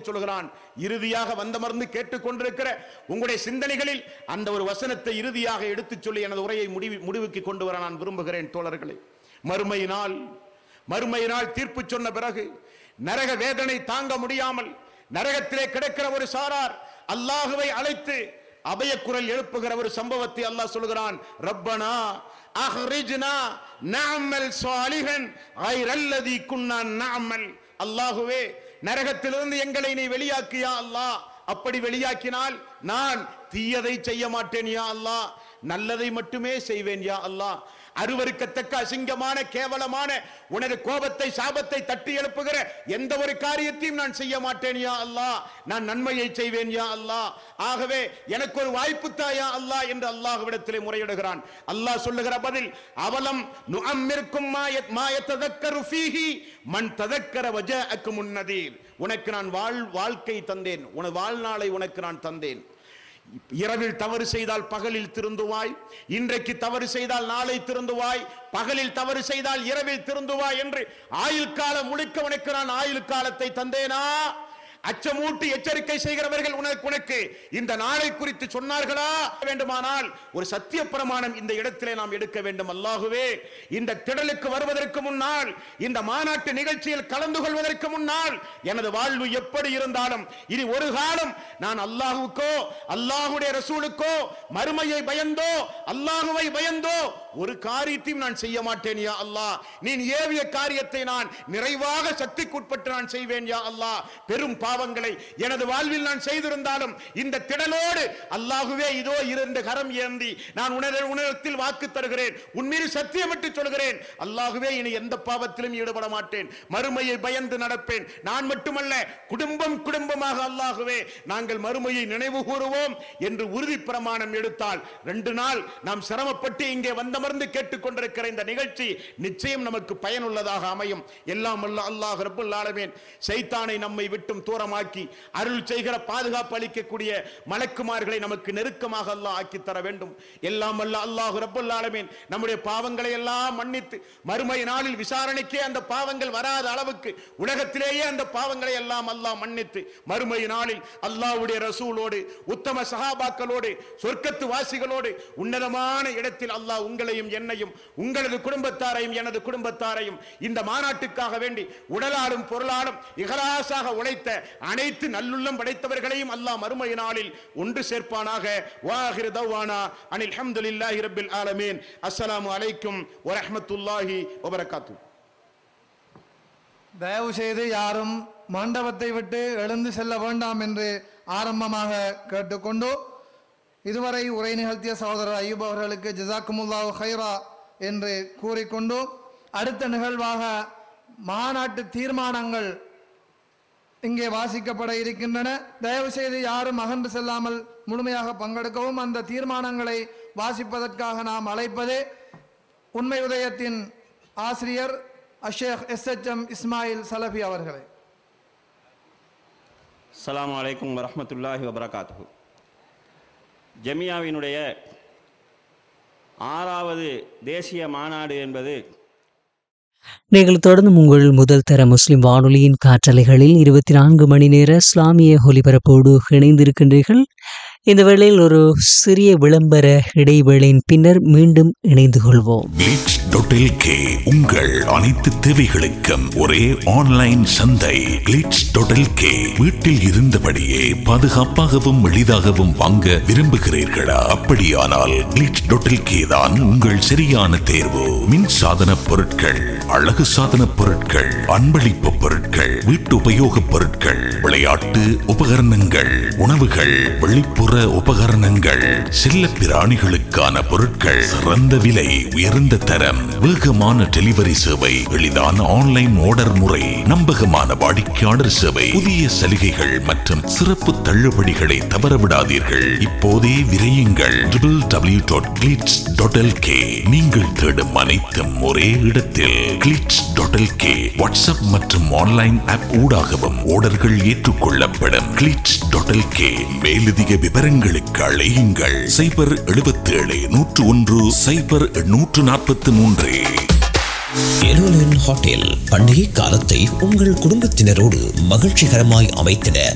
சொல்கிறான் இறுதியாக வந்தமர்ந்து கேட்டுக்கொண்டிருக்கிற உங்களுடைய சிந்தனைகளில் அந்த ஒரு வசனத்தை இறுதியாக எடுத்துச் சொல்லி எனது உரையை முடிவு முடிவுக்கு கொண்டு வர நான் விரும்புகிறேன் தோழர்களே மறுமையினால் மறுமையினால் தீர்ப்பு சொன்ன பிறகு நரக வேதனை தாங்க முடியாமல் நரகத்திலே கிடக்கிற ஒரு சாரார் அல்லாஹுவை அழைத்து அபயக்குரல் எழுப்புகிற ஒரு சம்பவத்தை அல்லாஹ் சொல்கிறான் ரப்பனா அஹ்ரிஜ்னா நஅமல் சாலிஹன் கைரல்லதி குன்னா நஅமல் அல்லாஹுவே நரகத்திலிருந்து எங்களை நீ வெளியாக்கியா அல்லாஹ் அப்படி வெளியாக்கினால் நான் தீயதை செய்ய மாட்டேன் யா அல்லாஹ் நல்லதை மட்டுமே செய்வேன் யா அல்லாஹ் அருவருக்கத்தக்க அசிங்கமான கேவலமான உனது கோபத்தை சாபத்தை தட்டி எழுப்புகிற எந்த ஒரு காரியத்தையும் நான் செய்ய மாட்டேன் யா அல்லாஹ் நான் நன்மையை செய்வேன் யா அல்லாஹ் ஆகவே எனக்கு ஒரு வாய்ப்பு தாயா அல்லாஹ் என்று அல்லாஹ்விடத்திலே முறையிடுகிறான் அல்லாஹ் சொல்லுகிற பதில் அவலம் நுஅம்மிருக்கும் மாயத் மாயத்ததக்கரு ஃபீஹி மன் ததக்கர வஜஅக்கு முன்னதீர் உனக்கு நான் வாழ் வாழ்க்கை தந்தேன் உனது வாழ்நாளை உனக்கு நான் தந்தேன் இரவில் தவறு செய்தால் பகலில் திருந்துவாய் இன்றைக்கு தவறு செய்தால் நாளை திருந்துவாய் பகலில் தவறு செய்தால் இரவில் திருந்துவாய் என்று ஆயுள் காலம் முழுக்க உனக்கு நான் ஆயுள் காலத்தை தந்தேனா அச்சமூட்டி எச்சரிக்கை செய்கிறவர்கள் உனக்கு உனக்கு இந்த நாளை குறித்து சொன்னார்களா வேண்டுமானால் ஒரு சத்திய பிரமாணம் இந்த இடத்திலே நாம் எடுக்க வேண்டும் அல்லாகுவே இந்த திடலுக்கு வருவதற்கு முன்னால் இந்த மாநாட்டு நிகழ்ச்சியில் கலந்து கொள்வதற்கு முன்னால் எனது வாழ்வு எப்படி இருந்தாலும் இனி ஒரு காலம் நான் அல்லாஹுக்கோ அல்லாஹுடைய ரசூலுக்கோ மறுமையை பயந்தோ அல்லாஹுவை பயந்தோ ஒரு காரியத்தையும் நான் செய்ய மாட்டேன் யா அல்லாஹ் நீ ஏவிய காரியத்தை நான் நிறைவாக சக்திக்குட்பட்டு நான் செய்வேன் யா அல்லாஹ் பெரும் பாவங்களை எனது வாழ்வில் நான் செய்திருந்தாலும் இந்த திடலோடு அல்லாஹுவே இதோ இரண்டு கரம் ஏந்தி நான் உணர உணரத்தில் வாக்கு தருகிறேன் உன்மீது சத்தியமிட்டு சொல்கிறேன் அல்லாஹுவே இனி எந்த பாவத்திலும் ஈடுபட மாட்டேன் மறுமையை பயந்து நடப்பேன் நான் மட்டுமல்ல குடும்பம் குடும்பமாக அல்லாஹுவே நாங்கள் மறுமையை நினைவு கூறுவோம் என்று உறுதி பிரமாணம் எடுத்தால் ரெண்டு நாள் நாம் சிரமப்பட்டு இங்கே வந்தமர்ந்து கேட்டுக்கொண்டிருக்கிற இந்த நிகழ்ச்சி நிச்சயம் நமக்கு பயனுள்ளதாக அமையும் எல்லாம் அல்ல அல்லாஹ் ரப்புல் ஆலமீன் சைத்தானை நம்மை விட்டும் தூரமாக்கி அருள் செய்கிற பாதுகாப்பு அளிக்கக்கூடிய மலக்குமார்களை நமக்கு நெருக்கமாக அல்லாஹ் ஆக்கி தர வேண்டும் எல்லாம் அல்ல அல்லாஹ் ரப்புல் ஆலமீன் நம்முடைய பாவங்களை எல்லாம் மன்னித்து மறுமை நாளில் விசாரணைக்கே அந்த பாவங்கள் வராத அளவுக்கு உலகத்திலேயே அந்த பாவங்களை எல்லாம் அல்லாஹ் மன்னித்து மறுமை நாளில் அல்லாஹ்வுடைய ரசூலோடு உத்தம சஹாபாக்களோடு சொர்க்கத்து வாசிகளோடு உன்னதமான இடத்தில் அல்லாஹ் உங்களையும் என்னையும் உங்களது குடும்பத்தாரையும் எனது குடும்பத்தாரையும் இந்த மாநாட்டுக்காக வேண்டி உடலாலும் பொருளாலும் இகலாசாக உழைத்த அனைத்து நல்லுள்ளம் படைத்தவர்களையும் அல்லாஹ் மறுமை நாளில் ஒன்று சேர்ப்பானாக வாஹிர் தவானா அனில் ஹம்துலில்லாஹி ரப்பில் ஆலமீன் அஸ்ஸலாமு அலைக்கும் வரஹ்மத்துல்லாஹி வபரகாத்துஹு தயவு செய்து யாரும் மண்டபத்தை விட்டு எழுந்து செல்ல வேண்டாம் என்று ஆரம்பமாக கேட்டுக்கொண்டு இதுவரை உரை நிகழ்த்திய சகோதரர் ஐயூப் அவர்களுக்கு ஜிசாக்குமுல்லாஹு ஹைரா என்று கூறிக்கொண்டு அடுத்த நிகழ்வாக மாநாட்டு தீர்மானங்கள் இங்கே வாசிக்கப்பட இருக்கின்றன தயவு செய்து யாரும் அகன்று செல்லாமல் முழுமையாக பங்கெடுக்கவும் அந்த தீர்மானங்களை வாசிப்பதற்காக நாம் அழைப்பது உண்மை உதயத்தின் ஆசிரியர் Ashek S H M Ismail Salafi அவர்களை அஸ்ஸலாமு அலைக்கும் வரஹ்மத்துல்லாஹி வபரகாத்துஹு ஜமியாவினுடைய ஆறாவது தேசிய மாநாடு என்பது நீங்கள் தொடர்ந்து உங்கள் முதல் தர முஸ்லிம் வானொலியின் காற்றலைகளில் இருபத்தி நான்கு மணி நேர இஸ்லாமிய ஒலிபரப்போடு இணைந்திருக்கின்றீர்கள் இந்த வேளையில் ஒரு சிறிய விளம்பர இடைவேளையின் பின்னர் மீண்டும் இணைந்து கொள்வோம் glitch.lk உங்கள் அனைத்து தேவைகளுக்கும் ஒரே ஆன்லைன் சந்தை glitch.lk வீட்டில் இருந்தபடியே பாதுகாப்பாகவும் எளிதாகவும் வாங்க விரும்புகிறீர்களா அப்படியானால் glitch.lk தான் உங்கள் சரியான தேர்வு மின் சாதன பொருட்கள் அழகு சாதன பொருட்கள் அன்பளிப்பு பொருட்கள் வீட்டு உபயோகப் பொருட்கள் விளையாட்டு உபகரணங்கள் உணவுகள் வெளிப்புற உபகரணங்கள் செல்ல பிராணிகளுக்கான பொருட்கள் சிறந்த விலை உயர்ந்த தரம் வேகமான டெலிவரி சேவை எளிதான ஆன்லைன் ஆர்டர் முறை நம்பகமான வாடிக்கையாளர் சேவை புதிய சலுகைகள் மற்றும் சிறப்பு தள்ளுபடிகளை தவறவிடாதீர்கள் இப்போதே விரையுங்கள் www.glitz.lk நீங்கள் தேடும் அனைத்தும் ஒரே இடத்தில் glitz.lk வாட்ஸ்அப் மற்றும் ஆன்லைன் ஆப் ஊடாகவும் ஆர்டர்கள் ஏற்றுக்கொள்ளப்படும் glitz.lk மேலதிக விவரங்களுக்கு அழையுங்கள் சைபர் 77 நூற்று ஒன்று சைபர் நூற்று நாற்பத்தி மூன்று எருலன் ஹோட்டல் பண்டிகை காலத்தை உங்கள் குடும்பத்தினரோடு மகிழ்ச்சிகரமாய் அமைத்திட